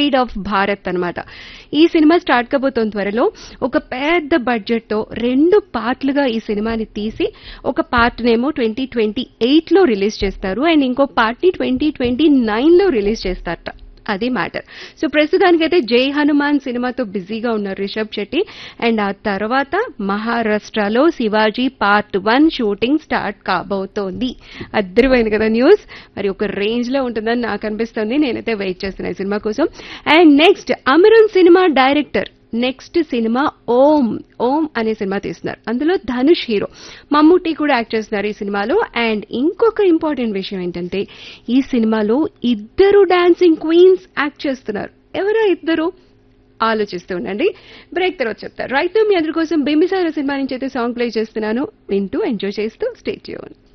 pride of Bharat అన్నమాట ఈ cinema start కాబోతోంది త్వరలో ఒక పెద్ద బడ్జెట్ తో రెండు పార్ట్లుగా ఈ సినిమాని తీసి ఒక పార్ట్ నేమో ట్వంటీ ట్వంటీ ఎయిట్ లో రిలీజ్ చేస్తారు అండ్ ఇంకో పార్ట్ ని ట్వంటీ ట్వంటీ నైన్ లో రిలీజ్ చేస్తారట అది మ్యాటర్ సో ప్రస్తుతానికైతే జై హనుమాన్ సినిమాతో బిజీగా ఉన్నారు రిషబ్ శెట్టి అండ్ ఆ తర్వాత మహారాష్ట్రలో Shivaji part one shooting start కాబోతోంది అద్దరిపోయింది కదా న్యూస్ మరి ఒక రేంజ్ లో ఉంటుందని నాకు అనిపిస్తుంది నేనైతే వెయిట్ చేస్తున్నా ఈ సినిమా కోసం and next Amaran cinema director next cinema Om Om అనే సినిమా తీస్తున్నారు అందులో ధనుష్ హీరో మమ్ముట్టి కూడా యాక్ట్ చేస్తున్నారు ఈ సినిమాలో అండ్ ఇంకొక ఇంపార్టెంట్ విషయం ఏంటంటే ఈ సినిమాలో ఇద్దరు డాన్సింగ్ క్వీన్స్ యాక్ట్ చేస్తున్నారు ఎవరా ఇద్దరు ఆలోచిస్తూ ఉండండి బ్రేక్ తర్వాత చెప్తారు రైట్ మీ అందరి కోసం బింబిసార సినిమా నుంచి అయితే సాంగ్ ప్లే చేస్తున్నాను వింటూ ఎంజాయ్ చేస్తూ స్టేట్ యూన్